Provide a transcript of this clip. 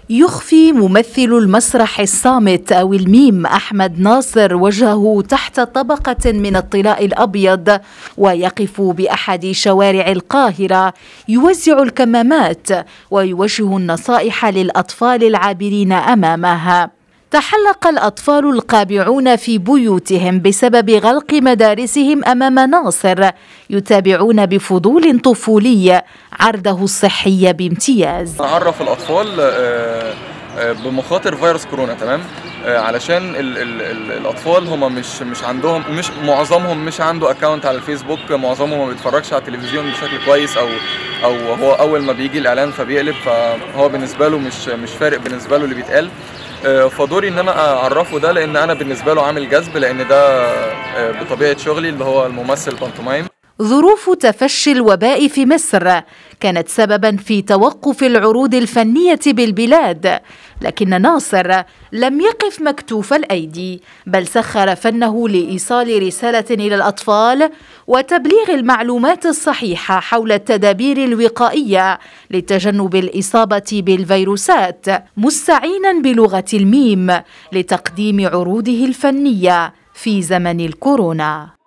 يخفي ممثل المسرح الصامت او الميم احمد ناصر وجهه تحت طبقه من الطلاء الابيض ويقف باحد شوارع القاهره يوزع الكمامات ويوجه النصائح للاطفال العابرين امامها تحلق الأطفال القابعون في بيوتهم بسبب غلق مدارسهم أمام ناصر يتابعون بفضول طفولي عرضه الصحي بامتياز نعرف الأطفال آه، آه، بمخاطر فيروس كورونا تمام آه، علشان ال ال ال الاطفال هم مش مش عندهم مش معظمهم مش عنده اكونت على الفيسبوك معظمهم ما بيتفرجش على التلفزيون بشكل كويس او او هو اول ما بيجي الاعلان فبيقلب فهو بالنسبه له مش مش فارق بالنسبه له اللي بيتقال فدوري ان انا اعرفه ده لان انا بالنسبه له عامل جذب لان ده بطبيعه شغلي اللي هو الممثل بانتومايم ظروف تفشي الوباء في مصر كانت سببا في توقف العروض الفنيه بالبلاد لكن ناصر لم يقف مكتوف الايدي بل سخر فنه لايصال رساله الى الاطفال وتبليغ المعلومات الصحيحه حول التدابير الوقائيه لتجنب الاصابه بالفيروسات مستعينا بلغه الميم لتقديم عروضه الفنيه في زمن الكورونا